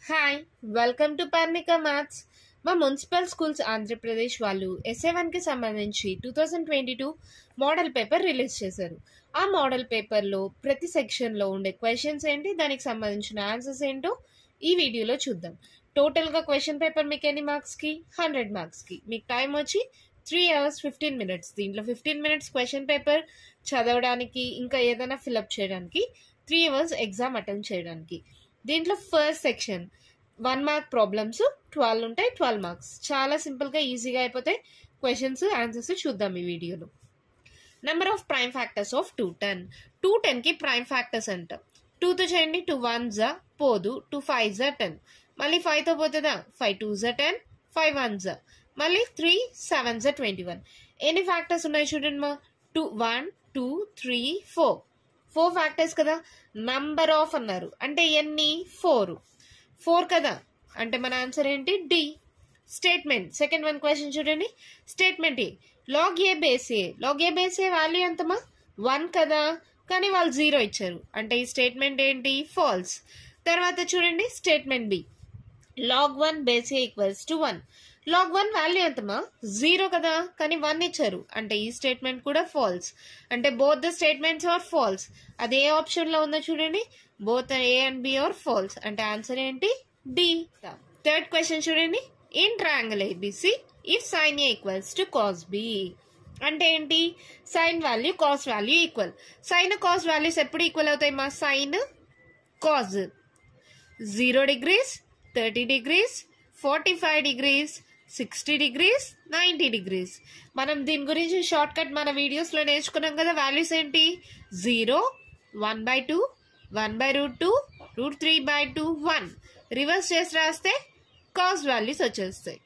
hi welcome to Parnika maths మా municipal schools Andhra Pradesh వాళ్ళు S A వన్కి సంబంధించి two thousand twenty two model paper release చేశారు ఆ మోడల్ పేపర్లో ప్రతి సెక్షన్లో ఉండే క్వశ్చన్స్ ఏంటి దానికి సంబంధించిన ఆన్సర్స్ ఏంటో ఈ వీడియోలో చూద్దాం టోటల్గా క్వశ్చన్ పేపర్ మీకు ఎన్ని మార్క్స్కి హండ్రెడ్ మార్క్స్కి మీకు టైం వచ్చి త్రీ అవర్స్ ఫిఫ్టీన్ మినిట్స్ దీంట్లో ఫిఫ్టీన్ మినిట్స్ క్వశ్చన్ పేపర్ చదవడానికి ఇంకా ఏదైనా ఫిలప్ చేయడానికి త్రీ అవర్స్ ఎగ్జామ్ అటెండ్ చేయడానికి దీంట్లో first section one mark problems twelve ఉంటాయి ట్వెల్వ్ మార్క్స్ చాలా సింపుల్గా ఈజీగా అయిపోతాయి క్వశ్చన్స్ ఆన్సర్స్ చూద్దాం ఈ వీడియోలో number of prime factors of two ten two టెన్కి ప్రైమ్ ఫ్యాక్టర్స్ అంట టూతో చేయండి టూ వన్ జా పోదు టూ ఫైవ్ జా టెన్ మళ్ళీ ఫైవ్తో పోతుందా ఫైవ్ టూ జా టెన్ ఫైవ్ వన్ జా మళ్ళీ త్రీ సెవెన్ జా ట్వంటీ వన్ ఎన్ని ఫ్యాక్టర్స్ ఉన్నాయి చూడండి మా two one two three four four factors కదా నంబర్ ఆఫ్ అన్నారు అంటే ఎన్ని ఫోర్ ఫోర్ కదా అంటే మన ఆన్సర్ ఏంటి D statement second one question చూడండి statement A log A base A log A base A value ఎంతమా వన్ కదా కానీ వాళ్ళు జీరో ఇచ్చారు అంటే ఈ స్టేట్మెంట్ ఏంటి ఫాల్స్ తర్వాత చూడండి statement B log one base A equals to one log one value ఎంతమా జీరో కదా కానీ వన్ ఇచ్చారు అంటే ఈ స్టేట్మెంట్ కూడా ఫాల్స్ అంటే both the statements are false అది ఏ ఆప్షన్ లో ఉందో చూడండి both A and B are false అంటే ఆన్సర్ ఏంటి డి థర్డ్ క్వశ్చన్ చూడండి in triangle A B C if sine A equals to cos B అంటే ఏంటి sine value cos value equal sine cos values ఎప్పుడు ఈక్వల్ అవుతాయి మా sine cos zero degrees thirty degrees forty five degrees sixty degrees ninety degrees మనం దీని గురించి short cut మన వీడియోస్లో నేర్చుకున్నాం కదా వాల్యూస్ ఏంటి zero one by two one by root two root three by two one reverse చేసి రాస్తే కాస్ వాల్యూస్ వచ్చేస్తాయి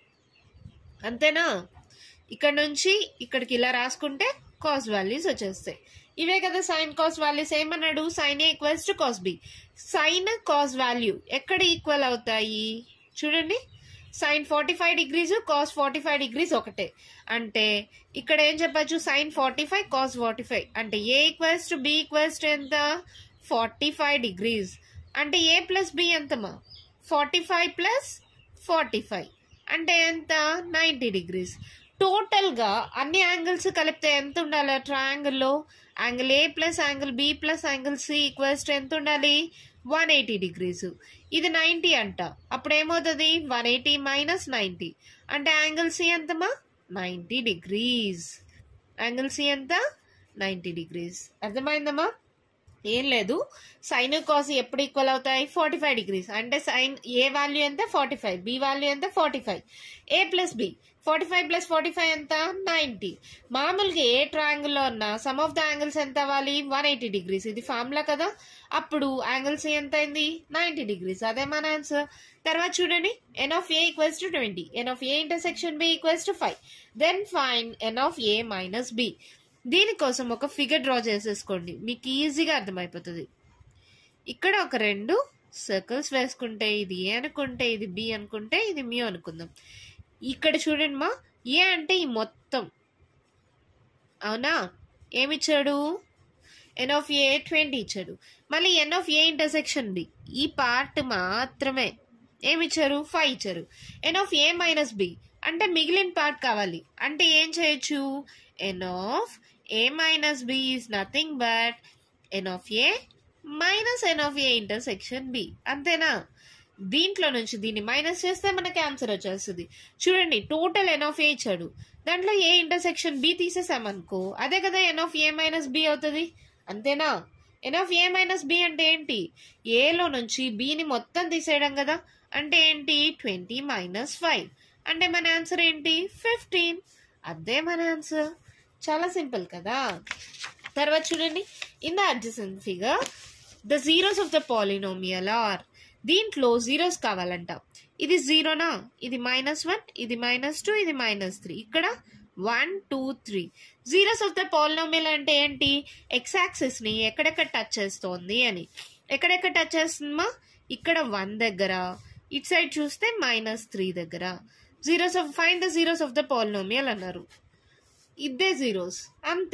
అంతేనా ఇక్కడ నుంచి ఇక్కడికి ఇలా రాసుకుంటే కాస్ వాల్యూస్ వచ్చేస్తాయి ఇవే కదా సైన్ కాస్ వాల్యూస్ ఏమన్నాడు sine A equals to cos B sine cos value ఎక్కడ ఈక్వల్ అవుతాయి చూడండి sine forty five degrees cos forty five degrees ఒకటే అంటే ఇక్కడ ఏం చెప్పచ్చు sine forty five cos forty five అంటే A equals to B equals to ఎంత ఫార్టీ ఫైవ్ డిగ్రీస్ అంటే ఏ ప్లస్ బి ఎంతమా forty five plus forty five అంటే ఎంత నైంటీ డిగ్రీస్ టోటల్గా అన్ని యాంగిల్స్ కలిపితే ఎంత ఉండాలి ట్రయాంగిల్లో angle A plus angle B plus angle C equals to ఎంత ఉండాలి వన్ ఎయిటీ డిగ్రీస్ ఇది నైంటీ అంట అప్పుడు ఏమవుతుంది వన్ ఎయిటీ మైనస్ నైంటీ అంటే యాంగిల్ సి ఎంతమా నైంటీ డిగ్రీస్ యాంగిల్ సి ఎంత నైంటీ డిగ్రీస్ అర్థమైందమ్మా ఏం లేదు సైన్ కాస్ ఎప్పుడు ఈక్వల్ అవుతాయి ఫార్టీ ఫైవ్ డిగ్రీస్ అంటే సైన్ ఏ వాల్యూ ఎంత ఫార్టీ ఫైవ్ బి వాల్యూ ఎంత forty five A plus B forty five plus forty five ఎంత నైంటీ మామూలుగా ఏ ట్రయాంగిల్లో ఉన్న సమ్ ఆఫ్ ద యాంగిల్స్ ఎంత అవ్వాలి వన్ ఎయిటీ డిగ్రీస్ ఇది ఫార్ములా కదా అప్పుడు యాంగిల్స్ ఎంత అయింది నైంటీ డిగ్రీస్ అదే మన ఆన్సర్ తర్వాత చూడండి N of A equals to twenty N of A intersection B equals to five then fine N of A minus B దీనికోసం ఒక ఫిగర్ డ్రా చేసేసుకోండి మీకు ఈజీగా అర్థమైపోతుంది ఇక్కడ ఒక రెండు సర్కిల్స్ వేసుకుంటే ఇది ఏ అనుకుంటే ఇది బి అనుకుంటే ఇది మీ అనుకుందాం ఇక్కడ చూడండి మా ఏ అంటే ఈ మొత్తం అవునా ఏమిచ్చాడు ఎన్ ఆఫ్ ఏ ట్వంటీ ఇచ్చాడు మళ్ళీ N of A intersection B ఈ పార్ట్ మాత్రమే ఏమిచ్చారు ఫైవ్ ఇచ్చారు N of A minus B అంటే మిగిలిన పార్ట్ కావాలి అంటే ఏం చేయొచ్చు N of A minus B is nothing but N of A minus N of A intersection B అంతేనా దీంట్లో నుంచి దీన్ని మైనస్ చేస్తే మనకి ఆన్సర్ వచ్చేస్తుంది చూడండి టోటల్ ఎన్ ఆఫ్ ఏ ఇచ్చాడు దాంట్లో ఏ ఇంటర్సెక్షన్ బి తీసేసామనుకో అదే కదా N of A minus B అవుతుంది అంతేనా N of A minus B అంటే ఏంటి ఏలో నుంచి బిని మొత్తం తీసేయడం కదా అంటే ఏంటి ట్వంటీ మైనస్ ఫైవ్ అంటే మన ఆన్సర్ ఏంటి ఫిఫ్టీన్ అదే మన ఆన్సర్ చాలా సింపుల్ కదా తర్వాత చూడండి in the adjacent figure the zeros of the polynomial are దీంట్లో జీరోస్ కావాలంట ఇది జీరోనా ఇది మైనస్ వన్ ఇది మైనస్ టూ ఇది మైనస్ త్రీ ఇక్కడ one two three zeros of the polynomial అంటే ఏంటి ఎక్స్ యాక్సిస్ ని ఎక్కడెక్కడ టచ్ చేస్తోంది అని ఎక్కడెక్కడ టచ్ చేస్తుందమ్మా ఇక్కడ వన్ దగ్గర ఇట్ సైడ్ చూస్తే మైనస్ త్రీ దగ్గర zeros of fine the zeros of the polynomial అన్నారు ఇద్దే జీరోస్ అంతే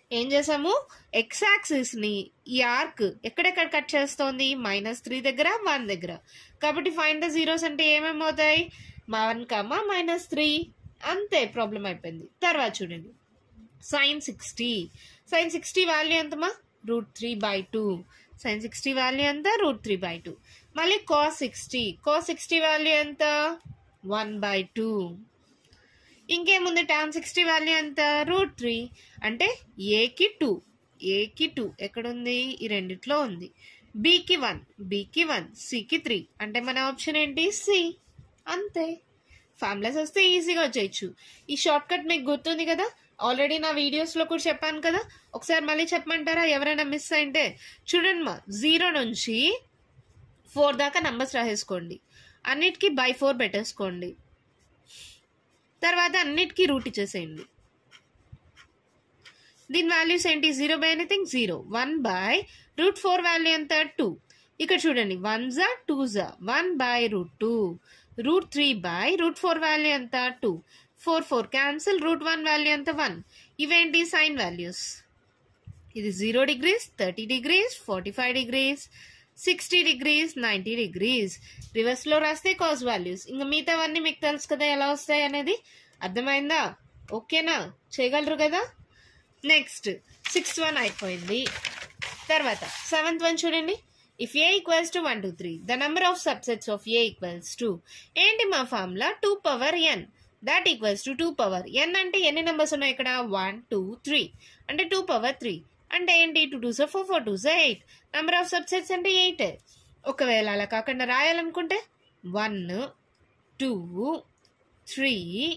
ఏం చేసాము ఎక్స్ యాక్సిస్ని ఈ ఆర్క్ ఎక్కడెక్కడ కట్ చేస్తోంది మైనస్ త్రీ దగ్గర వన్ దగ్గర కాబట్టి ఫైన్ ద జీరోస్ అంటే ఏమేమి అవుతాయి వన్ కమా మైనస్ త్రీ అంతే ప్రాబ్లం అయిపోయింది తర్వాత చూడండి sine sixty sine sixty value ఎంతమా root three by two sine sixty value ఎంత రూట్ త్రీ బై టూ మళ్ళీ cos sixty cos sixty value ఎంత వన్ బై టూ ఇంకేముంది టాన్ సిక్స్టీ వాల్యూ ఎంత రూట్ త్రీ అంటే ఏకి టూ ఏకి టూ ఎక్కడుంది ఈ రెండిట్లో ఉంది బీకి వన్ బీకి వన్ సికి త్రీ అంటే మన ఆప్షన్ ఏంటి సి అంతే ఫార్ములాస్ వస్తే ఈజీగా వచ్చేయచ్చు ఈ షార్ట్ కట్ మీకు గుర్తుంది కదా ఆల్రెడీ నా వీడియోస్లో కూడా చెప్పాను కదా ఒకసారి మళ్ళీ చెప్పమంటారా ఎవరైనా మిస్ అయింటే చూడండి మా జీరో నుంచి ఫోర్ దాకా నంబర్స్ రాసేసుకోండి అన్నిటికీ బై ఫోర్ పెట్టేసుకోండి తర్వాత అన్నిటికీ రూట్ ఇచ్చేసేయండి దీని వాల్యూస్ ఏంటి zero by anything zero one by root four value ఎంత టూ ఇక్కడ చూడండి వన్ జా టూ జా one by root two root three by root four value ఎంత two four four cancel root one value ఎంత వన్ ఇవేంటి sine values ఇది zero degrees thirty degrees forty five degrees sixty degrees ninety degrees రివర్స్లో రాస్తే cause values ఇంకా మిగతావన్నీ మీకు తెలుసు కదా ఎలా వస్తాయి అనేది అర్థమైందా ఓకేనా చేయగలరు కదా నెక్స్ట్ సిక్స్త్ వన్ అయిపోయింది తర్వాత సెవెంత్ వన్ చూడండి if A equals to one two three the number of subsets of A equals to ఏంటి మా formula two power n that equals to two power n అంటే ఎన్ని నెంబర్స్ ఉన్నాయి ఇక్కడ వన్ టూ త్రీ అంటే టూ పవర్ త్రీ అంటే ఏంటి two two four four two eight number of subsets అంటే ఎయిట్ ఒకవేళ అలా కాకుండా రాయాలనుకుంటే వన్ టూ త్రీ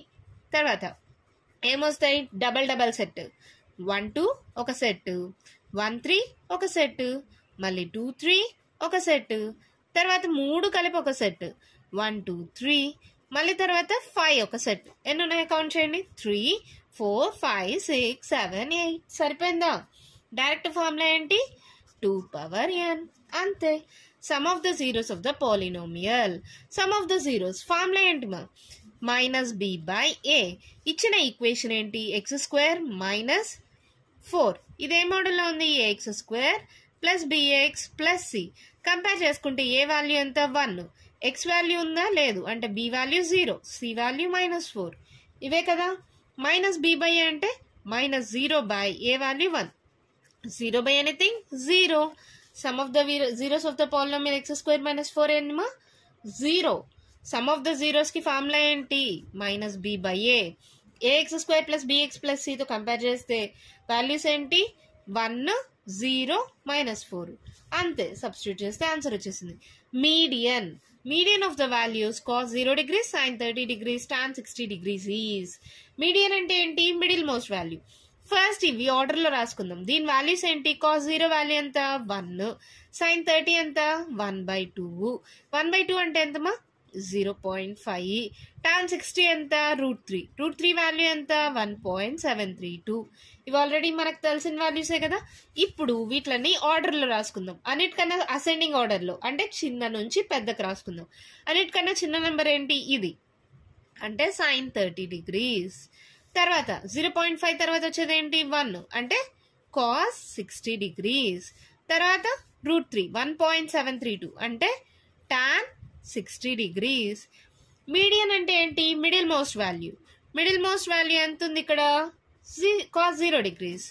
తర్వాత ఏమొస్తాయి double double set one two ఒక సెట్ వన్ త్రీ ఒక సెట్ మళ్ళీ టూ త్రీ ఒక సెట్ తర్వాత మూడు కలిపి ఒక సెట్ వన్ టూ త్రీ మళ్ళీ తర్వాత ఫైవ్ ఒక సెట్ ఎన్ని ఉన్నాయి కౌంట్ చేయండి three four five six seven eight సరిపోయిందా డైరెక్ట్ ఫార్ములా ఏంటి టూ పవర్ ఎన్ అంతే sum of the zeros of the polynomial sum of the zeros formula ఏంటి మా మైనస్ బి బై ఏ ఇచ్చిన ఈక్వేషన్ ఏంటి ఎక్స్ స్క్వేర్ మైనస్ ఫోర్ ఇదే మోడల్లో ఉంది x square plus bx plus c compare చేసుకుంటే ఏ వాల్యూ ఎంత వన్ ఎక్స్ వాల్యూ ఉందా లేదు అంటే b value zero c value minus four ఇవే కదా మైనస్ బి బై ఏ అంటే minus zero by a value one zero by anything zero sum of the zeros of the polynomial x square minus four ఎన్మా zero sum of the జీరోస్కి formula ఏంటి minus b by a ax square plus bx plus సితో compare చేస్తే values ఏంటి one zero minus four అంతే substitute చేస్తే answer వచ్చేసింది median median of the values cos zero degrees sine thirty degrees tan sixty degrees is median అంటే ఏంటి middle most value first ఇవి ఆర్డర్లో రాసుకుందాం దీని వాల్యూస్ ఏంటి కాస్ జీరో వాల్యూ ఎంత వన్ సైన్ థర్టీ ఎంత one by two one by two అంటే ఎంతమా zero point five tan sixty ఎంత root three root three value ఎంత one point seven three two ఇవి ఆల్రెడీ మనకు తెలిసిన వాల్యూసే కదా ఇప్పుడు వీటిని ఆర్డర్లో రాసుకుందాం అన్నిటికన్నా అసెండింగ్ ఆర్డర్లో అంటే చిన్న నుంచి పెద్దకు రాసుకుందాం అన్నిటికన్నా చిన్న నెంబర్ ఏంటి ఇది అంటే సైన్ థర్టీ డిగ్రీస్ తర్వాత జీరో పాయింట్ ఫైవ్ తర్వాత వచ్చేది ఏంటి వన్ అంటే కాస్ సిక్స్టీ డిగ్రీస్ తర్వాత root three one point seven three two అంటే టాన్ సిక్స్టీ డిగ్రీస్ మీడియన్ అంటే ఏంటి middle most value middle most value ఎంత ఉంది ఇక్కడ cos zero degrees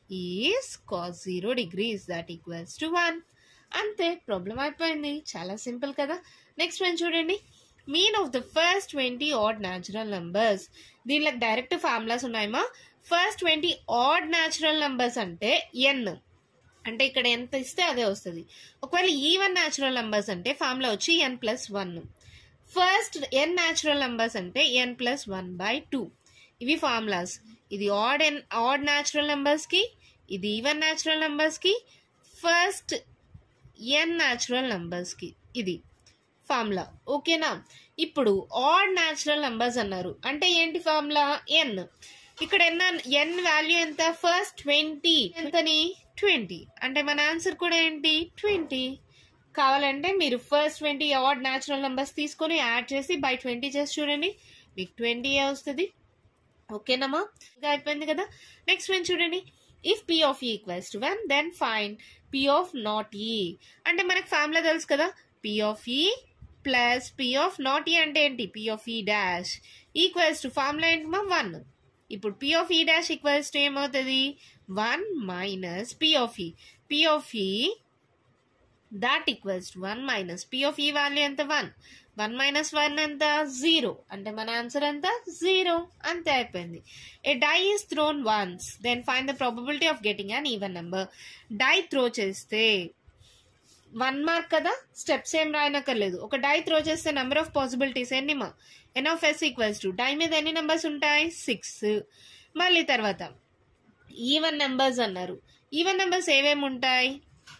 is cos zero degrees that equals to one అంతే problem అయిపోయింది చాలా సింపుల్ కదా నెక్స్ట్ వన్ చూడండి mean of the first twenty odd natural numbers దీనిలోకి డైరెక్ట్ ఫార్ములాస్ ఉన్నాయమ్మా first twenty odd natural numbers అంటే ఎన్ అంటే ఇక్కడ ఎంత ఇస్తే అదే వస్తుంది ఒకవేళ ఈవెన్ న్యాచురల్ నంబర్స్ అంటే ఫార్ములా వచ్చి n plus one first n natural numbers అంటే n plus one by two ఇవి ఫార్ములాస్ ఇది ఆడ్ ఎన్ ఆడ్ న్యాచురల్ నంబర్స్కి ఇది ఈవెన్ న్యాచురల్ నంబర్స్కి ఫస్ట్ ఎన్ న్యాచురల్ నంబర్స్కి ఇది ఫార్ములా ఓకేనా ఇప్పుడు ఆడ్ న్యాచురల్ నంబర్స్ అన్నారు అంటే ఏంటి ఫార్ములా ఎన్ ఇక్కడ ఎన్ ఎన్ వాల్యూ ఎంత ఫస్ట్ ట్వంటీ ఎంతని ట్వంటీ అంటే మన ఆన్సర్ కూడా ఏంటి ట్వంటీ కావాలంటే మీరు first twenty odd natural numbers తీసుకొని యాడ్ చేసి బై ట్వంటీ చేసి చూడండి మీకు ట్వంటీ వస్తుంది ఓకేనమ్మా ఇంకా అయిపోయింది కదా నెక్స్ట్ వన్ చూడండి if P of E equals to one then find P of not E అంటే మనకు ఫార్ములా తెలుసు కదా P of E plus P of not E అంటే ఏంటి P of E dash equals to formula ఏంటి మా one ఇప్పుడు P of E dash equals to ఏమవుతుంది one minus P of E P of E that equals to one minus P of E value ఎంత one one minus one ఎంత zero అంటే మన answer ఎంత zero అంతే అయిపోయింది a die is thrown once then find the probability of getting an even number die throw చేస్తే one mark కదా steps ఏం రాయనక్కర్లేదు ఒక డై త్రో చేస్తే నెంబర్ ఆఫ్ పాసిబిలిటీస్ ఎన్ని మా n of S equals to die మీద ఎన్ని నెంబర్స్ ఉంటాయి సిక్స్ మళ్ళీ తర్వాత ఈవెన్ నెంబర్స్ అన్నారు ఈవెన్ నెంబర్స్ ఏమేమి ఉంటాయి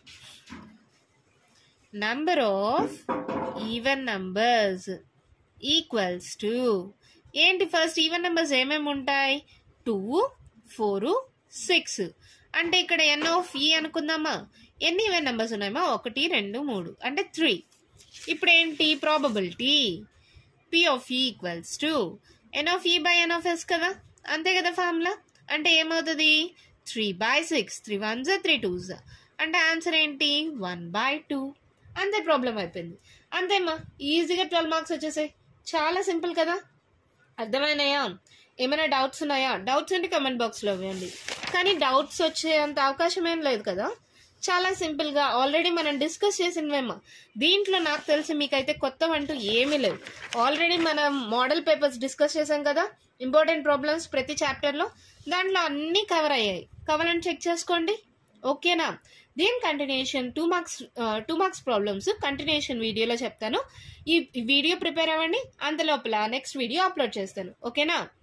number of even numbers equals to ఏంటి ఫస్ట్ ఈవెన్ నెంబర్స్ ఏమేమి ఉంటాయి టూ ఫోర్ సిక్స్ అంటే ఇక్కడ ఎన్ ఆఫ్ ఈ అనుకుందామా ఎన్ని ఈవెన్ నెంబర్స్ ఉన్నాయమ్మా ఒకటి రెండు మూడు అంటే త్రీ ఇప్పుడు ఏంటి probability P of E equals to n of E by n of S కదా అంతే కదా ఫార్ములా అంటే ఏమవుతుంది three by six three one జా త్రీ టూ జా అంటే ఆన్సర్ ఏంటి వన్ బై టూ అంతే ప్రాబ్లం అయిపోయింది అంతేమ్మా ఈజీగా ట్వెల్వ్ మార్క్స్ వచ్చేసాయి చాలా సింపుల్ కదా అర్థమైనాయా ఏమైనా డౌట్స్ ఉన్నాయా డౌట్స్ అంటే కమెంట్ బాక్స్లో ఇవ్వండి కానీ డౌట్స్ వచ్చేంత అవకాశం ఏం లేదు కదా చాలా సింపుల్గా ఆల్రెడీ మనం డిస్కస్ చేసినవేమో దీంట్లో నాకు తెలిసి మీకైతే కొత్త అంటూ ఏమీ లేవు ఆల్రెడీ మనం మోడల్ పేపర్స్ డిస్కస్ చేసాం కదా ఇంపార్టెంట్ ప్రాబ్లమ్స్ ప్రతి చాప్టర్లో దాంట్లో అన్నీ కవర్ అయ్యాయి కావాలని చెక్ చేసుకోండి ఓకేనా దీని continuation two marks two marks problems continuation వీడియోలో చెప్తాను ఈ వీడియో ప్రిపేర్ అవ్వండి అంతలోపల నెక్స్ట్ వీడియో అప్లోడ్ చేస్తాను ఓకేనా